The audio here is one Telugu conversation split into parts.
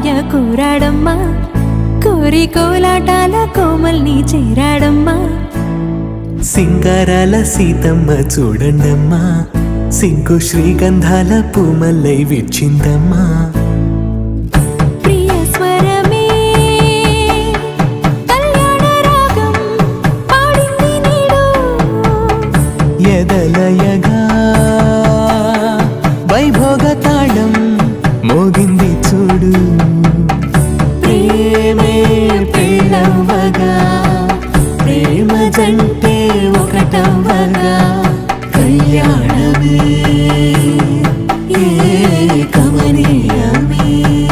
మావయ్య కోరాడమ్మా కోరి కోలాటాల కోమల్ని చేరాడమ్మా సింగారాల సీతమ్మ చూడండమ్మా సింకు శ్రీగంధాల పూమల్లై విచ్చిందమ్మా ప్రియ స్వరమే కళ్యాణ రాగం పాడింది నీడు ఎదలయగా వైభోగ తాళం మోగింది చూడు ప్రేమే పెళ్ళవగా ప్రేమ జంటే ఒకటవగా కళ్యాణమే ఏ కమనీయమే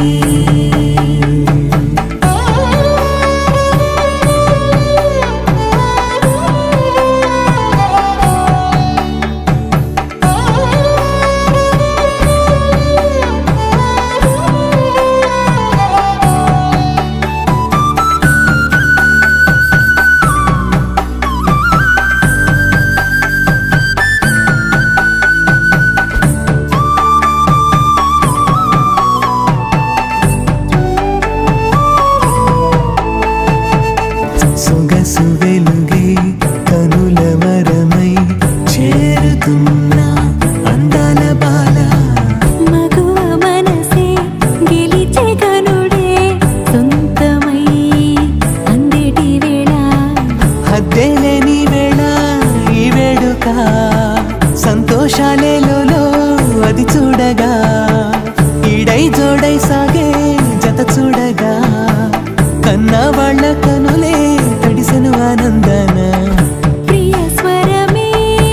సొగసు వెలుగే కనుల వరమై చేరుతున్న అందాల బాల మగువ మనసే గెలిచే కనుడే సొంతమై అందేటి వేళ హద్దేలేని వేళ ఈ వేడుక సంతోషాలేలో అది చూడగా ఈడై జోడై సాగే జత చూడగా కన్నా వాళ్ళ కనులే తడిసెను ఆనందన ప్రియ స్వరమే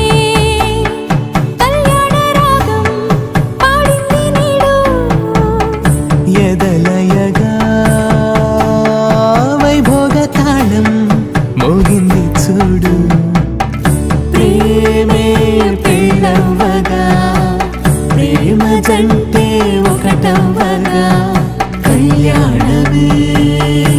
కళ్యాణ రాగం పాడింది నీడు ఎదలయగా వైభోగ తాళం మోగింది చూడు ప్రేమే పెళ్ళవగా ప్రేమ జంటే ఒకటవగా కళ్యాణమే